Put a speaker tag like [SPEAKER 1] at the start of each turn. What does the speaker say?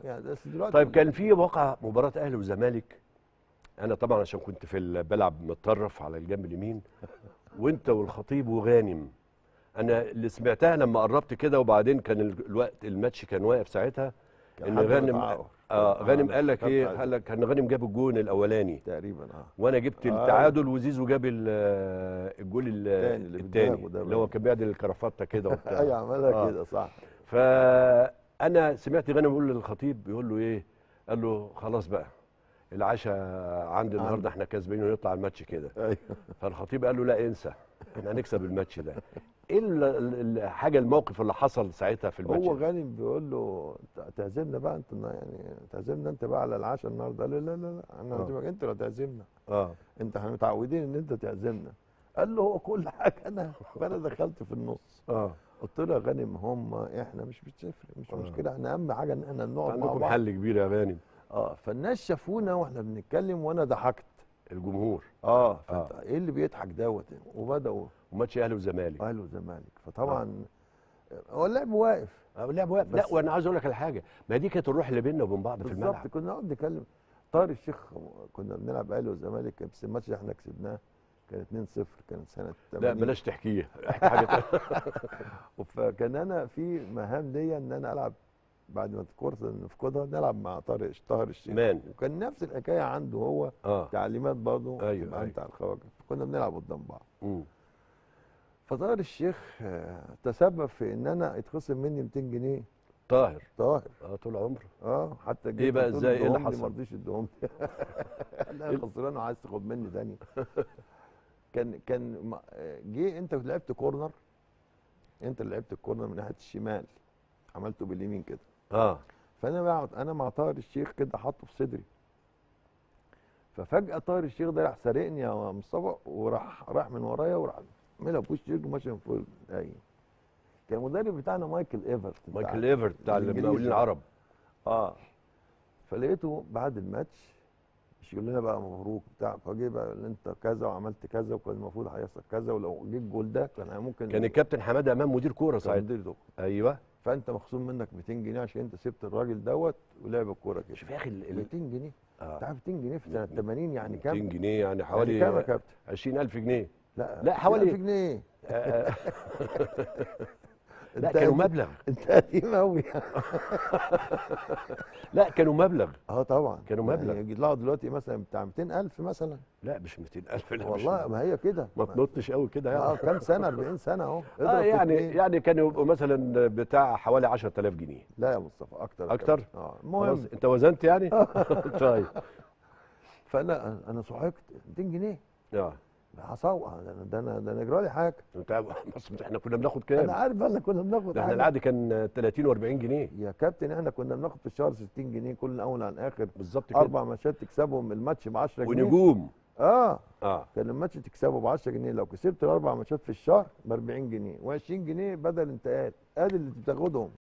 [SPEAKER 1] يعني بس دلوقتي
[SPEAKER 2] طيب كان في واقع مباراه اهلي وزمالك انا طبعا عشان كنت في ال- بلعب متطرف على الجنب اليمين وانت والخطيب وغانم انا اللي سمعتها لما قربت كده وبعدين كان ال- الوقت الماتش كان واقف ساعتها
[SPEAKER 1] كان
[SPEAKER 2] ان
[SPEAKER 1] حد
[SPEAKER 2] غانم
[SPEAKER 1] متعور.
[SPEAKER 2] اه غانم قال لك
[SPEAKER 1] خدت
[SPEAKER 2] ايه
[SPEAKER 1] عزل.
[SPEAKER 2] قال لك كان غانم جاب الجون الاولاني
[SPEAKER 1] تقريبا اه
[SPEAKER 2] وانا جبت
[SPEAKER 1] آه.
[SPEAKER 2] التعادل وزيزو جاب ال- الجول ال-
[SPEAKER 1] التاني اللي
[SPEAKER 2] التاني
[SPEAKER 1] بالدهب وده
[SPEAKER 2] اللي هو كان بيعدل الكرافته كده وبتاع
[SPEAKER 1] ايوه عملها
[SPEAKER 2] آه.
[SPEAKER 1] كده صح
[SPEAKER 2] فانا سمعت غانم بيقول للخطيب بيقول له ايه قال له خلاص بقى العشاء عندي النهارده
[SPEAKER 1] عندك.
[SPEAKER 2] احنا كسبانين ونطلع الماتش كده
[SPEAKER 1] ايوه
[SPEAKER 2] فالخطيب قال له لا انسى احنا هنكسب الماتش ده ايه ال- ال- الحاجه الموقف اللي حصل ساعتها في الماتش
[SPEAKER 1] هو
[SPEAKER 2] ده؟
[SPEAKER 1] غانم بيقول له "ت- تعزمنا بقى انت يعني تعزمنا انت بقى على العشاء النهارده قال له لا لا لا انا
[SPEAKER 2] آه.
[SPEAKER 1] هعزمك انت اللي تعزمنا
[SPEAKER 2] اه
[SPEAKER 1] انت احنا متعودين ان انت تعزمنا قال له هو كل حاجه انا فانا دخلت في النص
[SPEAKER 2] اه
[SPEAKER 1] قلت له يا غانم هم احنا مش بتفرق مش
[SPEAKER 2] آه.
[SPEAKER 1] مشكله احنا اهم حاجه ان احنا نقعد مع
[SPEAKER 2] عندكم
[SPEAKER 1] بعض
[SPEAKER 2] حل كبير يا غانم
[SPEAKER 1] اه فالناس شافونا واحنا بنتكلم وانا ضحكت
[SPEAKER 2] الجمهور
[SPEAKER 1] اه
[SPEAKER 2] آه.
[SPEAKER 1] فانت ايه اللي بيضحك دوت وبداوا
[SPEAKER 2] وماتش اهلي وزمالك
[SPEAKER 1] اهلي وزمالك فطبعا هو اللعب واقف
[SPEAKER 2] آه، لا واقف. لا
[SPEAKER 1] بس-
[SPEAKER 2] وانا عاوز اقول لك على حاجه ما دي كانت الروح اللي بيننا وبين بعض في
[SPEAKER 1] بالظبط
[SPEAKER 2] الملعب
[SPEAKER 1] كنا نقعد نتكلم طاهر الشيخ كنا بنلعب اهلي والزمالك بس الماتش اللي احنا كسبناه كان 2-0 كانت سنه
[SPEAKER 2] لا
[SPEAKER 1] 80
[SPEAKER 2] بلاش تحكيه احكي حاجه تانية.
[SPEAKER 1] فكان انا في مهام ليا ان انا العب بعد ما الكوره نفقدها نلعب مع طارق طاهر الشيخ
[SPEAKER 2] مان
[SPEAKER 1] وكان نفس الحكايه عنده هو
[SPEAKER 2] اه
[SPEAKER 1] تعليمات برضه
[SPEAKER 2] أيوة،
[SPEAKER 1] تبقى
[SPEAKER 2] أيوة.
[SPEAKER 1] انت على الخواجه فكنا بنلعب قدام بعض
[SPEAKER 2] مم.
[SPEAKER 1] فطاهر الشيخ آه، تسبب في ان انا يتخصم مني 200 جنيه
[SPEAKER 2] طاهر
[SPEAKER 1] طاهر
[SPEAKER 2] اه طول عمره
[SPEAKER 1] اه حتى
[SPEAKER 2] إيه بقى
[SPEAKER 1] قلت له
[SPEAKER 2] إزاي؟ إيه اللي
[SPEAKER 1] ادهم لي،
[SPEAKER 2] حصل؟
[SPEAKER 1] ما رضيش ادهم لي قال لي انا خسران وعايز تاخد مني تاني كان كان ما- آه، جه انت لعبت كورنر انت اللي لعبت الكورنر من ناحيه الشمال عملته باليمين كده
[SPEAKER 2] اه
[SPEAKER 1] فانا بقعد انا مع طاهر الشيخ كده حاطه في صدري ففجاه طاهر الشيخ ده راح سارقني يا مصطفى وراح راح من ورايا وراح عملها بوش رجله ماشي من فوق اي كان المدرب بتاعنا مايكل ايفرت أنت
[SPEAKER 2] مايكل
[SPEAKER 1] عارف.
[SPEAKER 2] ايفرت بتاع
[SPEAKER 1] الإنجليزي.
[SPEAKER 2] المقاولين العرب
[SPEAKER 1] اه فلقيته بعد الماتش مش يقول لنا بقى مبروك بتاع فجه بقى قال لي انت كذا وعملت كذا وكان المفروض هيحصل كذا ولو جه الجول ده كان ممكن
[SPEAKER 2] كان الكابتن حماده امام مدير كوره
[SPEAKER 1] كان
[SPEAKER 2] ساعتها
[SPEAKER 1] مدير دغري.
[SPEAKER 2] ايوه
[SPEAKER 1] فانت مخصوم منك 200 جنيه عشان انت سبت الراجل دوت ولعب الكوره كده
[SPEAKER 2] شوف يا اخي ال- ال-
[SPEAKER 1] 200 جنيه
[SPEAKER 2] آه.
[SPEAKER 1] انت عارف 200 جنيه في سنه 80 يعني
[SPEAKER 2] 200
[SPEAKER 1] كام؟
[SPEAKER 2] جنيه يعني
[SPEAKER 1] يعني
[SPEAKER 2] حوالي
[SPEAKER 1] كام يا كابتن؟
[SPEAKER 2] 20000 جنيه
[SPEAKER 1] لا
[SPEAKER 2] لا، حوالي-
[SPEAKER 1] 1000 جنيه
[SPEAKER 2] آه، لا
[SPEAKER 1] أنت
[SPEAKER 2] كانوا
[SPEAKER 1] قديم-
[SPEAKER 2] مبلغ
[SPEAKER 1] انت قديم قوي
[SPEAKER 2] لا كانوا مبلغ
[SPEAKER 1] اه طبعا
[SPEAKER 2] كانوا مبلغ.
[SPEAKER 1] يعني يطلعوا دلوقتي مثلا بتاع 200000 مثلا
[SPEAKER 2] لا مش 200000 لا مش-
[SPEAKER 1] والله ما هي كده
[SPEAKER 2] ما تنطش قوي كده
[SPEAKER 1] اه
[SPEAKER 2] يعني
[SPEAKER 1] كام سنه 40 سنه اهو
[SPEAKER 2] اه
[SPEAKER 1] اضرب في
[SPEAKER 2] يعني
[SPEAKER 1] اتنين.
[SPEAKER 2] يعني كانوا يبقوا مثلا بتاع حوالي 10000 جنيه
[SPEAKER 1] لا يا مصطفى اكتر يا
[SPEAKER 2] أكتر؟
[SPEAKER 1] كابتن. اه
[SPEAKER 2] خلاص
[SPEAKER 1] المهم
[SPEAKER 2] انت وزنت يعني طيب
[SPEAKER 1] فانا انا صحكت 200 جنيه
[SPEAKER 2] اه
[SPEAKER 1] هصوق ده انا ده انا ده انا يجرى لي حاجه
[SPEAKER 2] انت بس احنا كنا بناخد
[SPEAKER 1] انا
[SPEAKER 2] كام
[SPEAKER 1] عارف انا كنا بناخد
[SPEAKER 2] ده احنا
[SPEAKER 1] حاجة.
[SPEAKER 2] العقد كان 30 و40 جنيه
[SPEAKER 1] يا كابتن احنا كنا بناخد في الشهر 60 جنيه كل اول عن اخر
[SPEAKER 2] بالظبط كده
[SPEAKER 1] اربع ماتشات تكسبهم الماتش ب 10 جنيه
[SPEAKER 2] ونجوم
[SPEAKER 1] اه
[SPEAKER 2] اه
[SPEAKER 1] كان الماتش تكسبه ب 10 جنيه لو كسبت الاربع ماتشات في الشهر ب 40 جنيه و20 جنيه بدل انتقال ادي اللي بتاخدهم